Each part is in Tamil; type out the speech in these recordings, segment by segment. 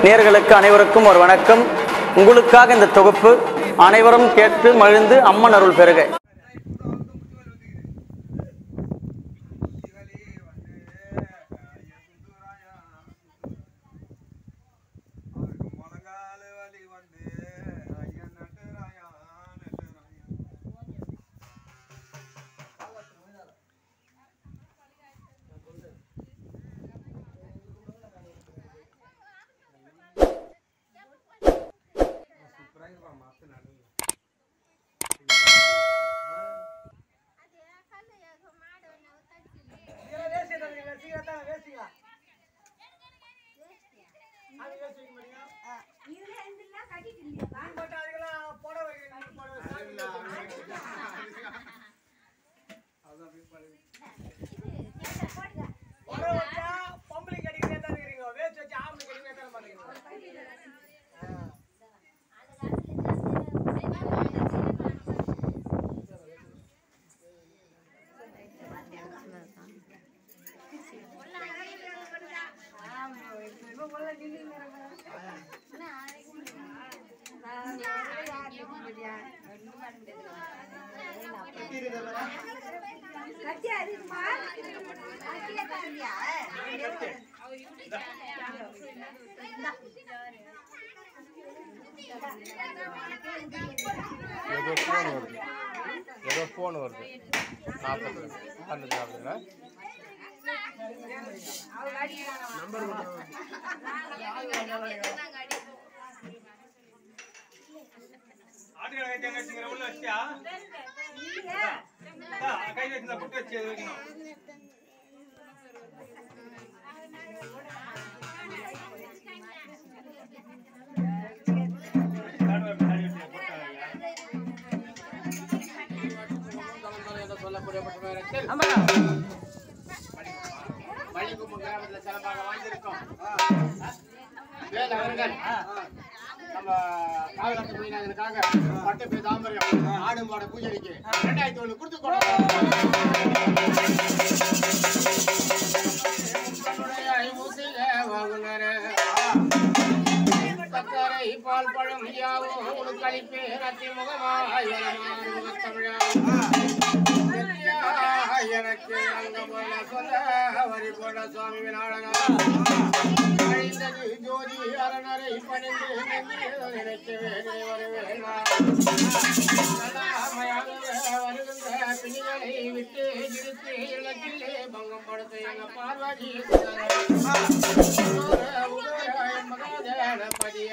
நேர்களுக்கு அனைவருக்கும் ஒரு வணக்கம் உங்களுக்காக இந்த தொகுப்பு அனைவரும் கேட்டு மகிழ்ந்து அம்மன் அருள் பெறுக ஏதோ ஃபோன் வருது ஏதோ ஃபோன் வருது நாற்பது நாற்பது நாற்பதுல என்று சொல்லக்கூடியப்பட்ட நேரத்தில் பள்ளிக்குப்பம் கிராமத்தில் சிறப்பாக வாழ்ந்திருக்கோம் வேத அவர்கள் நம்ம காவலாத்து மொழிநாதனுக்காக பட்டு பே தாம்பரம் ஆடும் பாட பூஜைக்கு ரெண்டாயிரத்தி ஒண்ணு கொடுத்து சக்கரை பால் பழம் யாவும் உனக்கு அளிப்பேன் அத்தி முகமாய் முகத்தமிழா எனக்கு அங்க போல சொல்ல வரி போல சுவாமி விநாயகா அழிந்தது ஜோதி அரணரை பணிந்து நின்று நினைக்கவே வருவேனா வருகின்ற பிணிகளை விட்டு இழுத்து இலக்கிலே பங்கம் படுத்த எங்க பார்வதி மகாதேன பதிய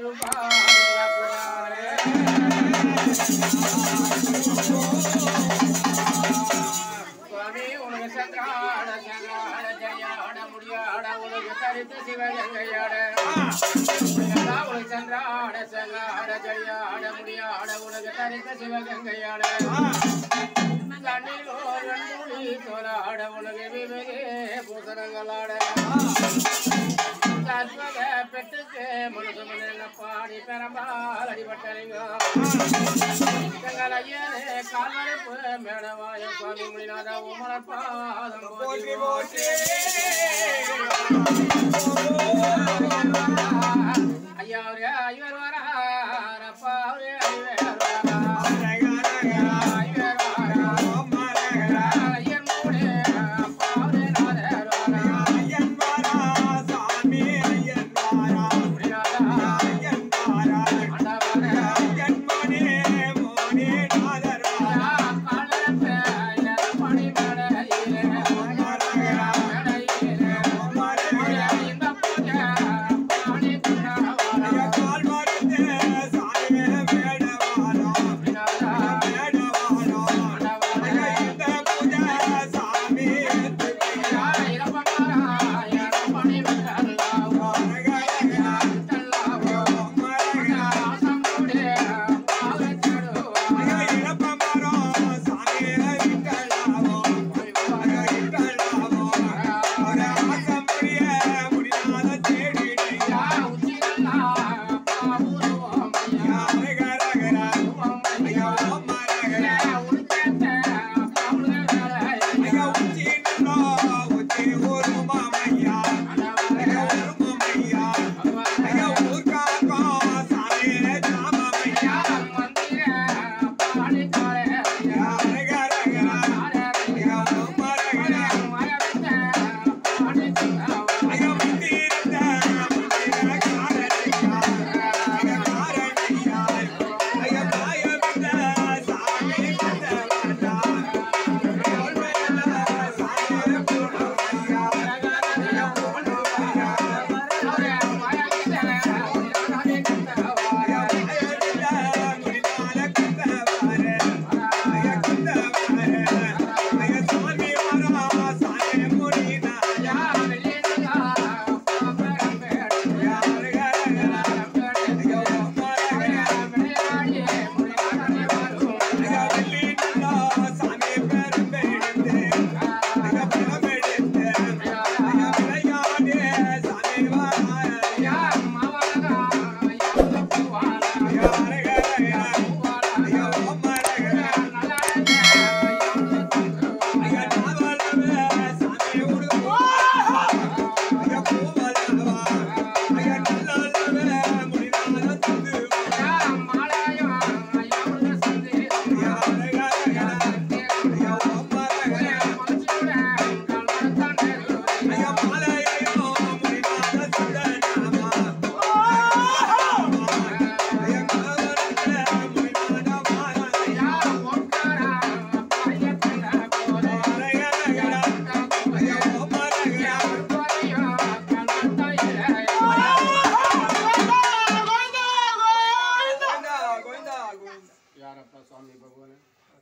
சுவாமி உனக்கு சந்திராட சந்திராட ஜெயாட முடியாட உனக்கு தரித்து சிவகங்கையாட உனக்கு சந்திராட சங்காட ஜெயாட முடியாட உனக்கு தரித்த சிவகங்கையாட கண்ணிலோ கண்மூடி தோலாட உனக்கு விவேகே பூசணங்களாட தத்வத பெற்றுக்கு மனுஷ மனிதன பாடி பெறம்பால் அடிபட்டறிங்க எங்கள் ஐயனே கால்வரப்பு மேடவாய சுவாமி முனிநாத உமரப்பாதம் போற்றி போற்றி ஐயா அவரே ஐவர் வரார் அப்பா அவரே ஐவர் வரார் ஐவர் வரார் ஐயர் மூடே அப்பா அவரே நாதர் வரார் முனிநாதா ஆண்டவரே ஆ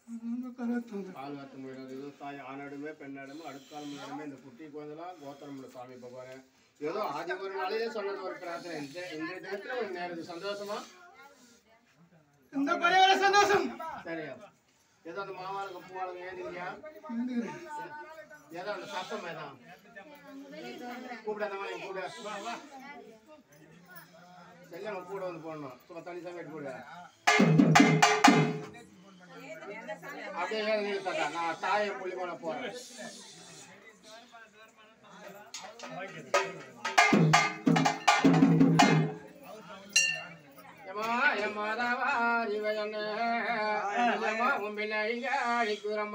கால் வார்த்தை முடியாது ஏதோ தாய் ஆனாடுமே பெண்ணாடுமே அடுக்கால் முன்னாடுமே இந்த குட்டி குழந்தைலாம் கோத்திரம் உள்ள சாமி பகவானே ஏதோ ஆதி ஒரு நாளையே சொன்னது ஒரு பிரார்த்தனை இந்த இந்த தினத்துல ஒரு நேரம் சந்தோஷமா இந்த பரிவார சந்தோஷம் சரியா ஏதோ அந்த மாவாளுக்கு பூவாளுங்க ஏந்திரியா ஏதோ அந்த சத்தம் ஏதான் கூப்பிட அந்த மாதிரி கூட வா வா செல்லம் கூட வந்து போடணும் சும்மா தனி சமையல் கூட அப்படியே ஏன் நிறுத்தாதா நான் தாயை புள்ளி போன போறேன் ಯಮ ಯಮದವಾರಿವಯನ ಯಮ ಉಂಬಿನೈಗ ಅಳಿಕುರಮ್ಮ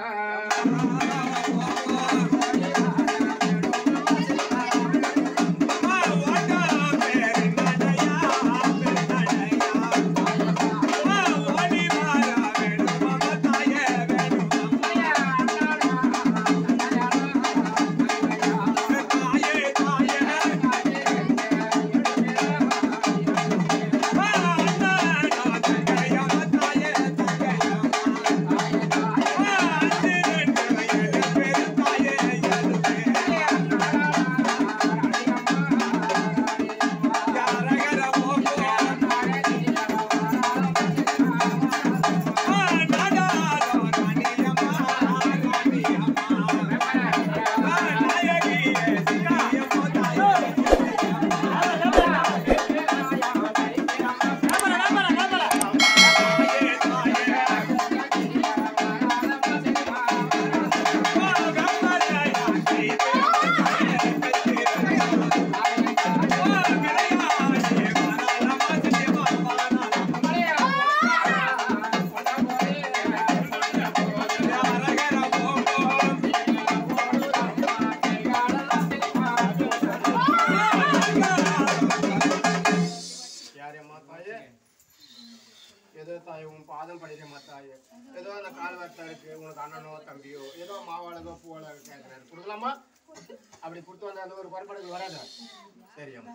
யாரம்மா தாயே ஏதோ தாய் உன் பாதம் படிக்கிறேம்மா தாயே ஏதோ அந்த கால் வார்த்தை இருக்கு உனக்கு அண்ணனோ தம்பியோ ஏதோ மாவாளதோ பூவாளோ கேட்கறாரு கொடுக்கலாமா அப்படி கொடுத்து வந்தா அந்த ஒரு பரப்படைக்கு வராதா சரியம்மா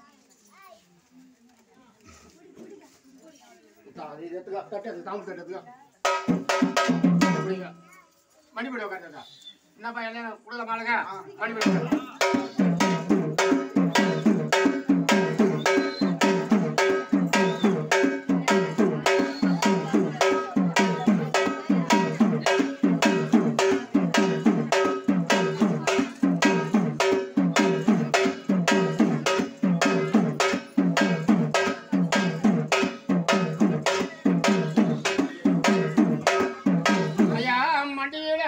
தா- இது எடுத்துக்கோ, தட்டு அது தாம்பு தட்டு எடுத்துக்கோ. இப்படிங்க. மணிப்படி உட்காந்துருக்கா என்னப்பா என்ன கொடுக்க மாளுங்க மணிப்படி உட்காரு. ஐயா மண்டியில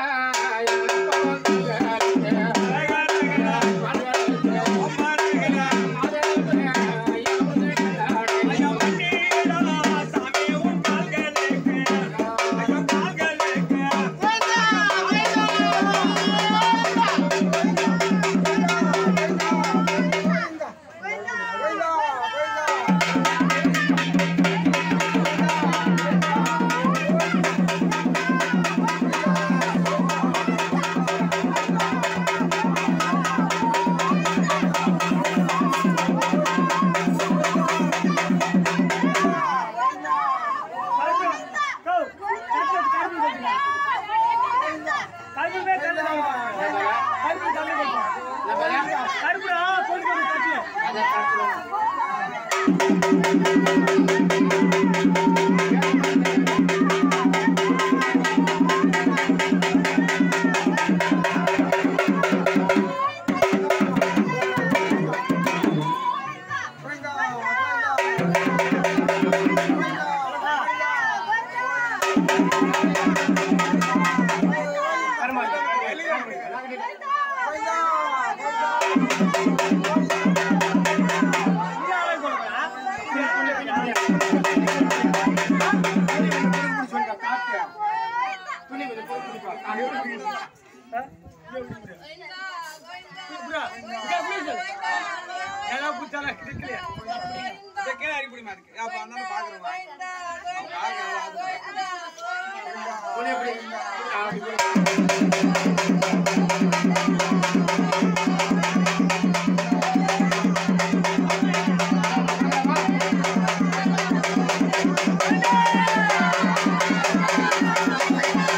Thank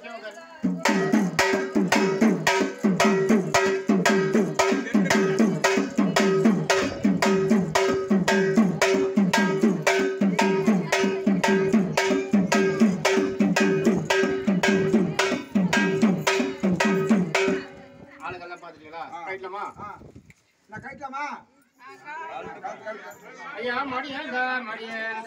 இங்கே உட்காரு. ஆளுங்கெல்லாம் பார்த்துட்டீங்களா ரைட்லமா நான் கைட்டலாமா ஐயா மடியேந்த மடியேந்த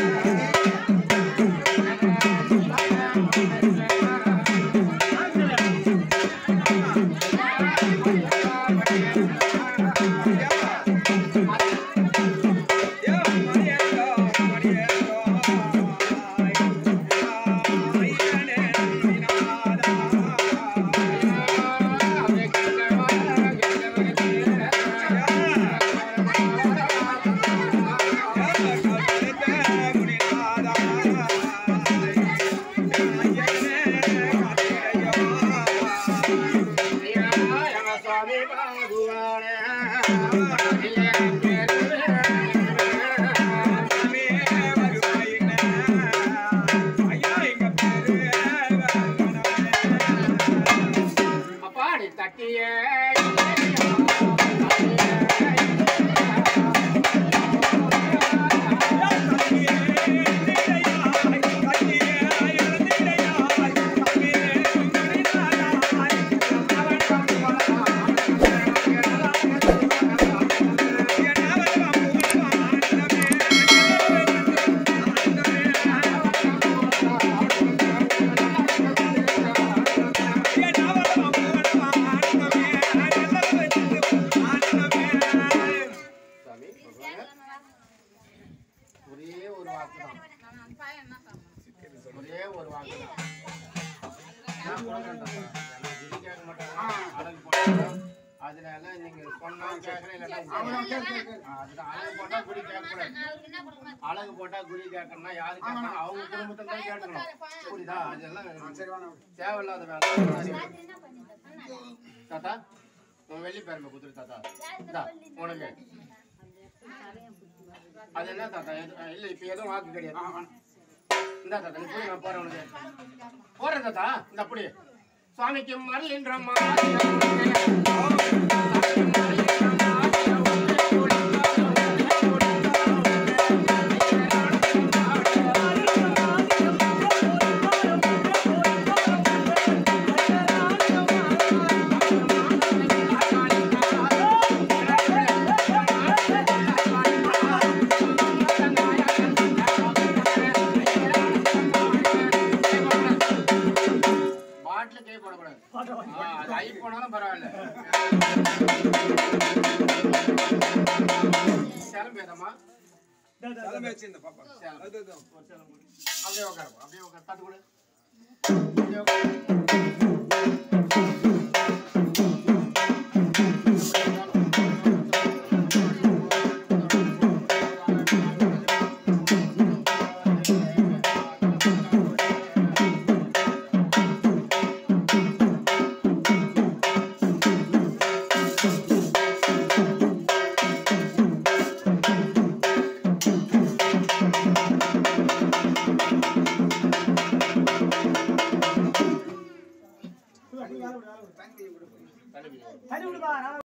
அப்பாடி தட்டியே சாமி பகவானே, ஒரே ஒரு வாக்கு தான் ஒரே ஒரு வாக்கு தான் நான் கொடுக்கறேன் தாத்தா. எனக்கு இது கேட்க மாட்டாங்க. அடகு போட்டாங்க. அதனால நீங்க சொன்னா கேட்கறேன் இல்லைன்னா விட்டுறேன். ஆ, அதுதான் அழகு போட்டா குறி கேட்கக்கூடாது அழகு போட்டா குறி கேட்கணும்னா யாரு கேட்கணும் அவங்க குடும்பத்தை தான் கேட்கணும் புரியுதா அதெல்லாம் தேவையில்லாத வேலை தாத்தா உன் வெள்ளி பெருமை குத்துரு தாத்தா இந்தா உனக்கு அது என்ன தாத்தா எது- அஹ் இல்ல இப்ப எதுவும் வாக்கு கிடையாது இந்தா தாத்தா நீ போய் நான் போறேன் உனக்கு போறேன் தாத்தா இந்த அப்படி சுவாமிக்கு மறியன்ற பாட்டில் கை போடக்கூடாது ஆ, அது ஐ போனாலும் பரவாயில்ல சேலம் பேதம்மா சேலம் அப்படியே உட்காரு அப்படியே உட்காரு தட்டு கொடு அப்படியே உட்காரு. தண்ணி குடி. தண்ணி விடுப்பா